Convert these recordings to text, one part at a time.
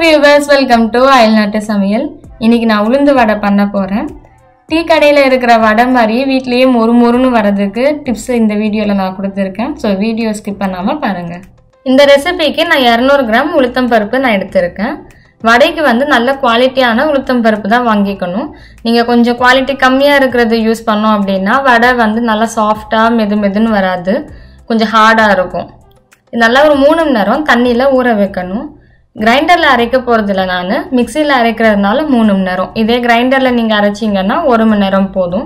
viewers welcome to அயல்நாட்டு சமையல் இன்னைக்கு நான் உளுந்து வடை பண்ண போகிறேன் டீ கடையில் இருக்கிற வடை மாதிரி வீட்லேயே மொறு மொறுன்னு வரதுக்கு டிப்ஸ் இந்த வீடியோவில் நான் கொடுத்துருக்கேன் ஸோ வீடியோ ஸ்கிப் பண்ணாமல் பாருங்கள் இந்த ரெசிபிக்கு நான் இரநூறு கிராம் உளுத்தம் பருப்பு நான் எடுத்திருக்கேன் வடைக்கு வந்து நல்ல குவாலிட்டியான உளுத்தம் பருப்பு தான் வாங்கிக்கணும் நீங்கள் கொஞ்சம் குவாலிட்டி கம்மியாக இருக்கிறது யூஸ் பண்ணோம் அப்படின்னா வடை வந்து நல்லா சாஃப்டாக மெது மெதுன்னு வராது கொஞ்சம் ஹார்டாக இருக்கும் இது நல்லா ஒரு மூணு மணி நேரம் தண்ணியில் ஊற வைக்கணும் கிரைண்டரில் அரைக்க போகிறதில்ல நான் மிக்சியில் அரைக்கிறதுனால மூணு மணி நேரம் இதே கிரைண்டரில் நீங்கள் அரைச்சிங்கன்னா ஒரு மணி நேரம் போதும்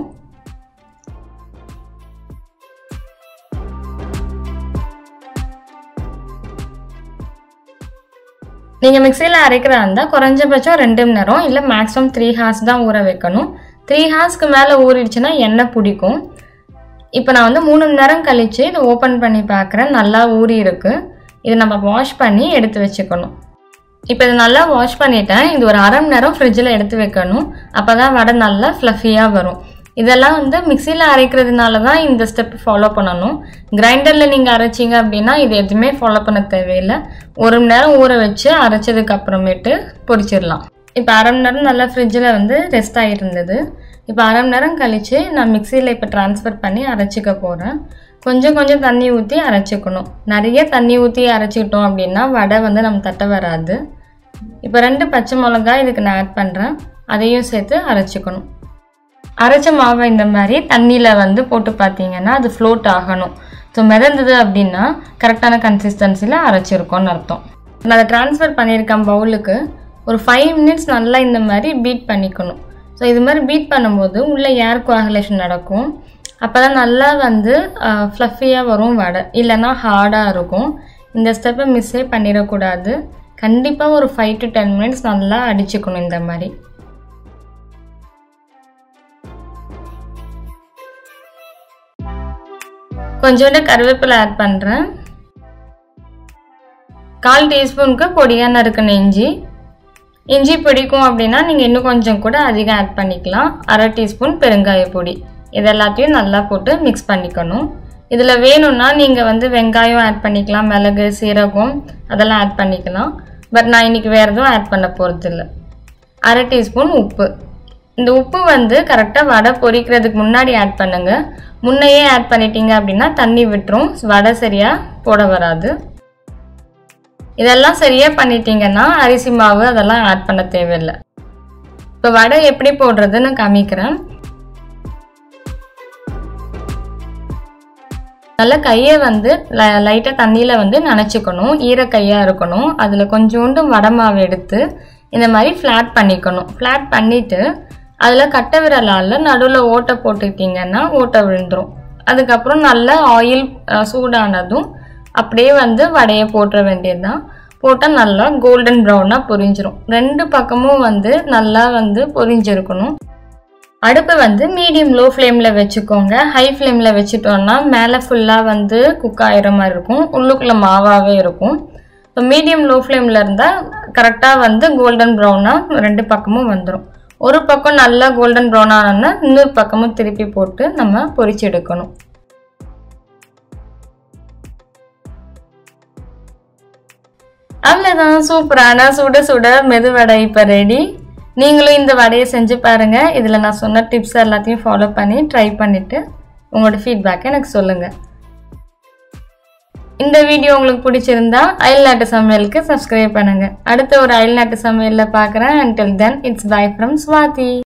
நீங்கள் மிக்சியில் அரைக்கிறதா இருந்தால் குறைஞ்சபட்சம் ரெண்டு மணி நேரம் இல்லை மேக்ஸிமம் த்ரீ ஹார்ஸ் தான் ஊற வைக்கணும் த்ரீ ஹார்ஸ்க்கு மேலே ஊறிடுச்சுன்னா எண்ணெய் பிடிக்கும் இப்போ நான் வந்து மூணு மணி நேரம் கழித்து இதை ஓப்பன் பண்ணி பார்க்குறேன் நல்லா ஊறி இருக்கு இதை நம்ம வாஷ் பண்ணி எடுத்து வச்சுக்கணும் இப்போ இதை நல்லா வாஷ் பண்ணிட்டேன் இது ஒரு அரை மணி நேரம் ஃப்ரிட்ஜில் எடுத்து வைக்கணும் அப்போ தான் வடை நல்லா ஃப்ளஃபியாக வரும் இதெல்லாம் வந்து மிக்சியில் அரைக்கிறதுனால தான் இந்த ஸ்டெப் ஃபாலோ பண்ணணும் கிரைண்டரில் நீங்கள் அரைச்சிங்க அப்படின்னா இது எதுவுமே ஃபாலோ பண்ண தேவையில்லை ஒரு மணி நேரம் ஊற வச்சு அரைச்சதுக்கு அப்புறமேட்டு பொரிச்சிடலாம் இப்போ அரை மணி நேரம் நல்லா ஃப்ரிட்ஜில் வந்து ரெஸ்ட் ஆகிருந்தது இப்போ அரை மணி நேரம் கழித்து நான் மிக்சியில் இப்போ ட்ரான்ஸ்ஃபர் பண்ணி அரைச்சிக்க போகிறேன் கொஞ்சம் கொஞ்சம் தண்ணி ஊற்றி அரைச்சிக்கணும் நிறைய தண்ணி ஊற்றி அரைச்சிக்கிட்டோம் அப்படின்னா வடை வந்து நம்ம தட்ட வராது இப்போ ரெண்டு பச்சை மிளகாய் இதுக்கு நான் ஆட் பண்ணுறேன் அதையும் சேர்த்து அரைச்சிக்கணும் அரைச்ச மாவை இந்த மாதிரி தண்ணியில் வந்து போட்டு பார்த்தீங்கன்னா அது ஃப்ளோட் ஆகணும் ஸோ மிதந்தது அப்படின்னா கரெக்டான கன்சிஸ்டன்சியில் அரைச்சிருக்கோன்னு அர்த்தம் நான் அதை ட்ரான்ஸ்ஃபர் பண்ணியிருக்கேன் பவுலுக்கு ஒரு ஃபைவ் மினிட்ஸ் நல்லா இந்த மாதிரி பீட் பண்ணிக்கணும் ஸோ இது மாதிரி பீட் பண்ணும்போது உள்ளே ஏர் கோஆகுலேஷன் நடக்கும் அப்போ தான் நல்லா வந்து ஃப்ளஃபியாக வரும் வடை இல்லைன்னா ஹார்டாக இருக்கும் இந்த ஸ்டெப்பை மிஸ்ஸே பண்ணிடக்கூடாது கண்டிப்பாக ஒரு ஃபைவ் டு டென் மினிட்ஸ் நல்லா அடிச்சுக்கணும் இந்த மாதிரி கொஞ்சோண்டு கருவேப்பிலை ஆட் பண்ணுறேன் கால் டீஸ்பூனுக்கு பொடியாக நறுக்கின இஞ்சி இஞ்சி பிடிக்கும் அப்படின்னா நீங்கள் இன்னும் கொஞ்சம் கூட அதிகம் ஆட் பண்ணிக்கலாம் அரை டீஸ்பூன் பெருங்காய பொடி இது எல்லாத்தையும் நல்லா போட்டு மிக்ஸ் பண்ணிக்கணும் இதில் வேணும்னா நீங்கள் வந்து வெங்காயம் ஆட் பண்ணிக்கலாம் மிளகு சீரகம் அதெல்லாம் ஆட் பண்ணிக்கலாம் பட் நான் இன்றைக்கி வேறு எதுவும் ஆட் பண்ண போகிறதில்ல அரை டீஸ்பூன் உப்பு இந்த உப்பு வந்து கரெக்டாக வடை பொரிக்கிறதுக்கு முன்னாடி ஆட் பண்ணுங்கள் முன்னையே ஆட் பண்ணிட்டீங்க அப்படின்னா தண்ணி விட்டுரும் வடை சரியாக போட வராது இதெல்லாம் சரியாக பண்ணிட்டீங்கன்னா அரிசி மாவு அதெல்லாம் ஆட் பண்ண தேவையில்லை இப்போ வடை எப்படி போடுறதுன்னு காமிக்கிறேன் நல்லா கையை வந்து லைட்டாக தண்ணியில் வந்து நனைச்சிக்கணும் ஈர கையாக இருக்கணும் அதில் கொஞ்சோண்டு வடை மாவு எடுத்து இந்த மாதிரி ஃப்ளாட் பண்ணிக்கணும் ஃப்ளாட் பண்ணிவிட்டு அதில் கட்டை விரலால் நடுவில் ஓட்டை போட்டுக்கிட்டிங்கன்னா ஓட்டை விழுந்துடும் அதுக்கப்புறம் நல்லா ஆயில் சூடானதும் அப்படியே வந்து வடையை போட்டுற வேண்டியது தான் போட்டால் நல்லா கோல்டன் ப்ரௌனாக பொரிஞ்சிரும் ரெண்டு பக்கமும் வந்து நல்லா வந்து பொரிஞ்சிருக்கணும் அடுப்பு வந்து மீடியம் லோ ஃப்ளேமில் வச்சுக்கோங்க ஹை ஃப்ளேமில் வச்சுட்டோன்னா மேலே ஃபுல்லாக வந்து குக் ஆகிற மாதிரி இருக்கும் உள்ளுக்குள்ளே மாவாகவே இருக்கும் இப்போ மீடியம் லோ ஃப்ளேமில் இருந்தால் கரெக்டாக வந்து கோல்டன் ப்ரௌனாக ரெண்டு பக்கமும் வந்துடும் ஒரு பக்கம் நல்லா கோல்டன் ப்ரௌன் ஆனோன்னா இன்னொரு பக்கமும் திருப்பி போட்டு நம்ம பொரிச்சு எடுக்கணும் அவ்வளோதான் சூப்பரான சுட சுட மெதுவடை இப்போ ரெடி நீங்களும் இந்த வடையை செஞ்சு பாருங்கள் இதில் நான் சொன்ன டிப்ஸ் எல்லாத்தையும் ஃபாலோ பண்ணி ட்ரை பண்ணிவிட்டு உங்களோட ஃபீட்பேக்கை எனக்கு சொல்லுங்கள் இந்த வீடியோ உங்களுக்கு பிடிச்சிருந்தா அயல்நாட்டு சமையலுக்கு சப்ஸ்கிரைப் பண்ணுங்கள் அடுத்த ஒரு அயல்நாட்டு சமையலில் பார்க்குறேன் until then it's bye from Swathi